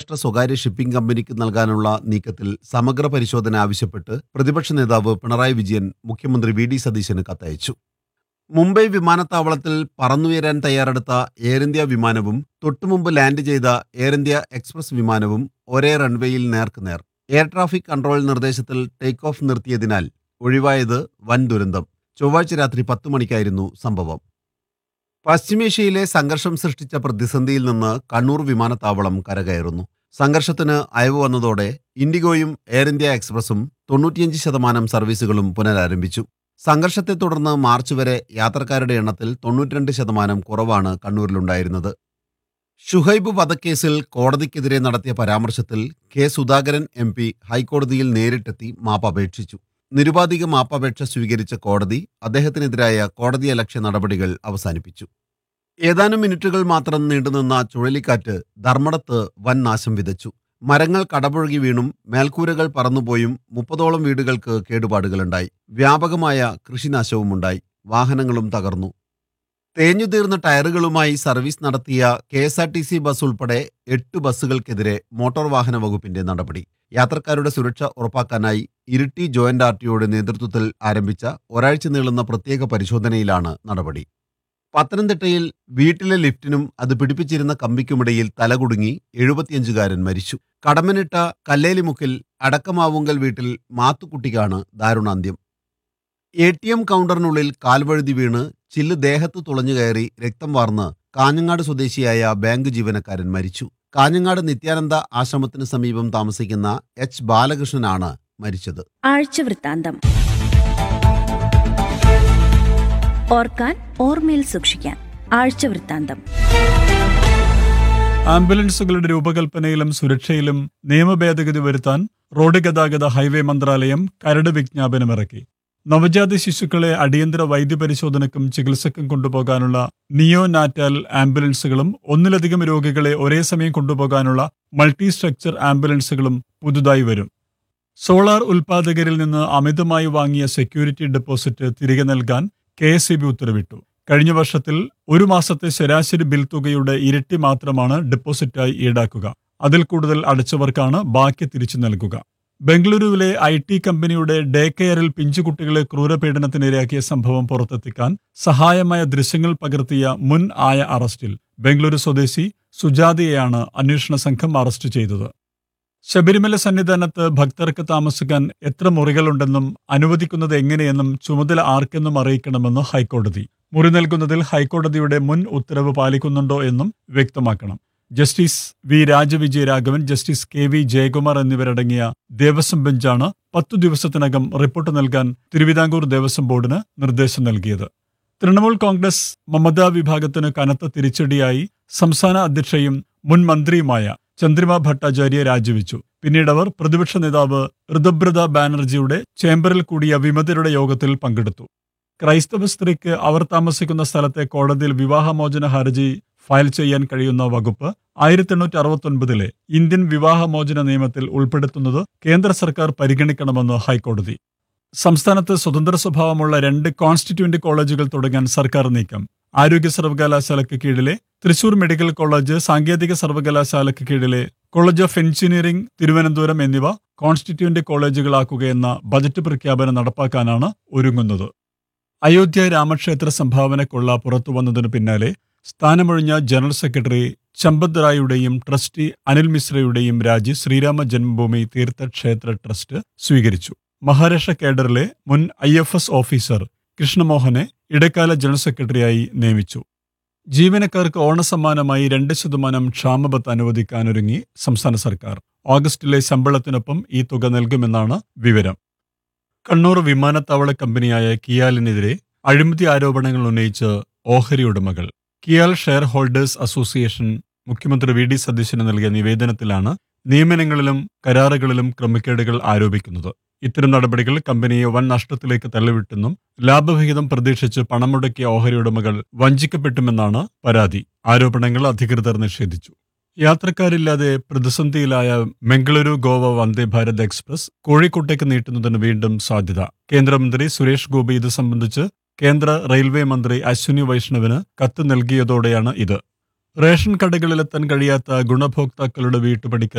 അന്താരാഷ്ട്ര സ്വകാര്യ ഷിപ്പിംഗ് കമ്പനിക്ക് നൽകാനുള്ള നീക്കത്തിൽ സമഗ്ര പരിശോധന ആവശ്യപ്പെട്ട് പ്രതിപക്ഷ നേതാവ് പിണറായി വിജയൻ മുഖ്യമന്ത്രി വി ഡി സതീശന് കത്തയച്ചു മുംബൈ വിമാനത്താവളത്തിൽ പറന്നുയരാൻ തയ്യാറെടുത്ത എയർ ഇന്ത്യ വിമാനവും തൊട്ടുമുമ്പ് ലാൻഡ് ചെയ്ത എയർ ഇന്ത്യ എക്സ്പ്രസ് വിമാനവും ഒരേ റൺവേയിൽ നേർക്കുനേർ എയർ ട്രാഫിക് കൺട്രോൾ നിർദ്ദേശത്തിൽ ടേക്ക് ഓഫ് നിർത്തിയതിനാൽ ഒഴിവായത് വൻ ദുരന്തം ചൊവ്വാഴ്ച രാത്രി പത്ത് മണിക്കായിരുന്നു സംഭവം പശ്ചിമേഷ്യയിലെ സംഘർഷം സൃഷ്ടിച്ച പ്രതിസന്ധിയിൽ നിന്ന് കണ്ണൂർ വിമാനത്താവളം കരകയറുന്നു സംഘർഷത്തിന് അയവ് വന്നതോടെ ഇൻഡിഗോയും എയർ ഇന്ത്യ എക്സ്പ്രസും തൊണ്ണൂറ്റിയഞ്ച് ശതമാനം സർവീസുകളും പുനരാരംഭിച്ചു സംഘർഷത്തെ തുടർന്ന് മാർച്ച് വരെ യാത്രക്കാരുടെ എണ്ണത്തിൽ തൊണ്ണൂറ്റിരണ്ട് ശതമാനം കുറവാണ് കണ്ണൂരിലുണ്ടായിരുന്നത് ഷുഹൈബ് വധക്കേസിൽ കോടതിക്കെതിരെ നടത്തിയ പരാമർശത്തിൽ കെ സുധാകരൻ എം പി ഹൈക്കോടതിയിൽ നേരിട്ടെത്തി മാപ്പ് അപേക്ഷിച്ചു നിരുപാധിക മാപ്പപേക്ഷ സ്വീകരിച്ച കോടതി അദ്ദേഹത്തിനെതിരായ കോടതിയലക്ഷ്യ നടപടികൾ അവസാനിപ്പിച്ചു ഏതാനും മിനിറ്റുകൾ മാത്രം നീണ്ടുനിന്ന ചുഴലിക്കാറ്റ് ധർമ്മടത്ത് വൻ നാശം വിതച്ചു മരങ്ങൾ കടപുഴകി വീണും മേൽക്കൂരകൾ പറന്നുപോയും മുപ്പതോളം വീടുകൾക്ക് കേടുപാടുകളുണ്ടായി വ്യാപകമായ കൃഷിനാശവുമുണ്ടായി വാഹനങ്ങളും തകർന്നു തേഞ്ഞുതീർന്ന ടയറുകളുമായി സർവീസ് നടത്തിയ K S R T C bus ഉൾപ്പെടെ എട്ട് ബസ്സുകൾക്കെതിരെ മോട്ടോർ വാഹന വകുപ്പിന്റെ നടപടി യാത്രക്കാരുടെ സുരക്ഷ ഉറപ്പാക്കാനായി ഇരിട്ടി ജോയിന്റ് ആർ ടിഒയുടെ നേതൃത്വത്തിൽ ആരംഭിച്ച ഒരാഴ്ച നീളുന്ന പ്രത്യേക പരിശോധനയിലാണ് നടപടി പത്തനംതിട്ടയിൽ വീട്ടിലെ ലിഫ്റ്റിനും അത് പിടിപ്പിച്ചിരുന്ന കമ്പിക്കുമിടയിൽ തലകുടുങ്ങി എഴുപത്തിയഞ്ചുകാരൻ മരിച്ചു കടമനിട്ട കല്ലേലിമുക്കിൽ അടക്കമാവുങ്കൽ വീട്ടിൽ മാത്തുക്കുട്ടിക്കാണ് ദാരുണാന്ത്യം എ ടി എം കൗണ്ടറിനുള്ളിൽ കാൽവഴുതി വീണ് ചില്ല് ദേഹത്ത് തുളഞ്ഞു കയറി രക്തം വാർന്ന് കാഞ്ഞങ്ങാട് സ്വദേശിയായ ബാങ്ക് ജീവനക്കാരൻ മരിച്ചു കാഞ്ഞങ്ങാട് നിത്യാനന്ദ ആശ്രമത്തിന് സമീപം താമസിക്കുന്ന എച്ച് ബാലകൃഷ്ണനാണ് മരിച്ചത് ആഴ്ചവൃത്താന്തം ഓർക്കാൻ ഓർമ്മയിൽ സൂക്ഷിക്കാൻ ആഴ്ചവൃത്താന്തം ആംബുലൻസുകളുടെ രൂപകൽപ്പനയിലും സുരക്ഷയിലും നിയമഭേദഗതി വരുത്താൻ റോഡ് ഗതാഗത ഹൈവേ മന്ത്രാലയം കരട് വിജ്ഞാപനമിറക്കി നവജാത ശിശുക്കളെ അടിയന്തര വൈദ്യപരിശോധനയ്ക്കും ചികിത്സയ്ക്കും കൊണ്ടുപോകാനുള്ള നിയോ നാറ്റാൽ ആംബുലൻസുകളും ഒന്നിലധികം രോഗികളെ ഒരേ സമയം കൊണ്ടുപോകാനുള്ള മൾട്ടി സ്ട്രക്ചർ ആംബുലൻസുകളും പുതുതായി വരും സോളാർ ഉൽപാദകരിൽ നിന്ന് അമിതമായി വാങ്ങിയ സെക്യൂരിറ്റി ഡെപ്പോസിറ്റ് തിരികെ നൽകാൻ കെ എസ് ഉത്തരവിട്ടു കഴിഞ്ഞ വർഷത്തിൽ ഒരു മാസത്തെ ശരാശരി ബിൽ തുകയുടെ ഇരട്ടി മാത്രമാണ് ഡെപ്പോസിറ്റായി ഈടാക്കുക അതിൽ കൂടുതൽ അടച്ചവർക്കാണ് ബാക്കി തിരിച്ചു നൽകുക ബംഗളൂരുവിലെ ഐ ടി കമ്പനിയുടെ ഡേ കെയറിൽ പിഞ്ചുകുട്ടികളെ ക്രൂരപീഡനത്തിനിരയാക്കിയ സംഭവം പുറത്തെത്തിക്കാൻ സഹായമായ ദൃശ്യങ്ങൾ പകർത്തിയ മുൻ ആയ അറസ്റ്റിൽ ബംഗളൂരു സ്വദേശി സുജാതയെയാണ് അന്വേഷണ സംഘം അറസ്റ്റ് ചെയ്തത് ശബരിമല സന്നിധാനത്ത് ഭക്തർക്ക് താമസിക്കാൻ എത്ര മുറികളുണ്ടെന്നും അനുവദിക്കുന്നത് എങ്ങനെയെന്നും ചുമതല ആർക്കെന്നും അറിയിക്കണമെന്ന് ഹൈക്കോടതി മുറി നൽകുന്നതിൽ ഹൈക്കോടതിയുടെ മുൻ ഉത്തരവ് പാലിക്കുന്നുണ്ടോ എന്നും വ്യക്തമാക്കണം justice V Rajavijaya Raghavan justice K V Jayakumar എന്നിവരടങ്ങിയ ദേവസ്വം ബെഞ്ചാണ് പത്തു ദിവസത്തിനകം റിപ്പോർട്ട് നൽകാൻ തിരുവിതാംകൂർ ദേവസ്വം ബോർഡിന് നിർദ്ദേശം നൽകിയത് തൃണമൂൽ കോൺഗ്രസ് മമതാ വിഭാഗത്തിന് കനത്ത തിരിച്ചടിയായി സംസ്ഥാന അധ്യക്ഷയും മുൻ മന്ത്രിയുമായ ചന്ദ്രിമ ഭട്ടാചാര്യ രാജിവെച്ചു പിന്നീട് അവർ പ്രതിപക്ഷ നേതാവ് ഋതുബ്രത ബാനർജിയുടെ ചേംബറിൽ കൂടിയ വിമതരുടെ യോഗത്തിൽ പങ്കെടുത്തു ക്രൈസ്തവ സ്ത്രീക്ക് അവർ താമസിക്കുന്ന സ്ഥലത്തെ കോടതിയിൽ വിവാഹമോചന ഹർജി ഫയൽ ചെയ്യാൻ കഴിയുന്ന വകുപ്പ് ആയിരത്തി എണ്ണൂറ്റി അറുപത്തൊൻപതിലെ ഇന്ത്യൻ വിവാഹമോചന നിയമത്തിൽ ഉൾപ്പെടുത്തുന്നത് കേന്ദ്ര സർക്കാർ പരിഗണിക്കണമെന്ന് ഹൈക്കോടതി സംസ്ഥാനത്ത് സ്വതന്ത്ര സ്വഭാവമുള്ള രണ്ട് കോൺസ്റ്റിറ്റ്യൂന്റ് കോളേജുകൾ തുടങ്ങാൻ സർക്കാർ നീക്കം ആരോഗ്യ സർവകലാശാലയ്ക്ക് കീഴിലെ തൃശൂർ മെഡിക്കൽ കോളേജ് സാങ്കേതിക സർവകലാശാലയ്ക്ക് കീഴിലെ കോളേജ് ഓഫ് എഞ്ചിനീയറിംഗ് തിരുവനന്തപുരം എന്നിവ കോൺസ്റ്റിറ്റ്യൂന്റ് കോളേജുകളാക്കുകയെന്ന ബജറ്റ് പ്രഖ്യാപനം നടപ്പാക്കാനാണ് ഒരുങ്ങുന്നത് അയോധ്യ രാമക്ഷേത്ര സംഭാവന കൊള്ള പുറത്തു വന്നതിനു പിന്നാലെ സ്ഥാനമൊഴിഞ്ഞ ജനറൽ സെക്രട്ടറി ചമ്പത് റായുടെയും ട്രസ്റ്റി അനിൽ മിശ്രയുടെയും രാജി ശ്രീരാമ ജന്മഭൂമി തീർത്ഥക്ഷേത്ര ട്രസ്റ്റ് സ്വീകരിച്ചു മഹാരാഷ്ട്ര കേഡറിലെ മുൻ ഐ എഫ് എസ് ഓഫീസർ കൃഷ്ണമോഹനെ ഇടക്കാല ജനറൽ സെക്രട്ടറിയായി നിയമിച്ചു ജീവനക്കാർക്ക് ഓണസമ്മാനമായി രണ്ട് ശതമാനം ക്ഷാമബത്ത് അനുവദിക്കാനൊരുങ്ങി സംസ്ഥാന സർക്കാർ ഓഗസ്റ്റിലെ ശമ്പളത്തിനൊപ്പം ഈ തുക നൽകുമെന്നാണ് വിവരം കണ്ണൂർ വിമാനത്താവള കമ്പനിയായ കിയാലിനെതിരെ അഴിമതി ആരോപണങ്ങൾ ഉന്നയിച്ച് ഓഹരി ഉടമകൾ കിയാൽ ഷെയർ ഹോൾഡേഴ്സ് അസോസിയേഷൻ മുഖ്യമന്ത്രി വി ഡി സതീശന് നൽകിയ നിവേദനത്തിലാണ് നിയമനങ്ങളിലും കരാറുകളിലും ക്രമക്കേടുകൾ ആരോപിക്കുന്നത് ഇത്തരം നടപടികൾ കമ്പനിയെ വൻ നഷ്ടത്തിലേക്ക് തള്ളിവിട്ടെന്നും ലാഭവിഹിതം പ്രതീക്ഷിച്ച് പണം മുടക്കിയ ഓഹരി ഉടമകൾ വഞ്ചിക്കപ്പെട്ടുമെന്നാണ് പരാതി ആരോപണങ്ങൾ അധികൃതർ നിഷേധിച്ചു യാത്രക്കാരില്ലാതെ പ്രതിസന്ധിയിലായ മംഗളൂരു ഗോവ വന്ദേ ഭാരത് എക്സ്പ്രസ് കോഴിക്കോട്ടേക്ക് നീട്ടുന്നതിന് വീണ്ടും സാധ്യത കേന്ദ്രമന്ത്രി സുരേഷ് ഗോപി ഇത് സംബന്ധിച്ച് കേന്ദ്ര റെയിൽവേ മന്ത്രി അശ്വിനി വൈഷ്ണവിന് കത്ത് നൽകിയതോടെയാണ് ഇത് റേഷൻ കടകളിലെത്താൻ കഴിയാത്ത ഗുണഭോക്താക്കളുടെ വീട്ടുപടിക്കൽ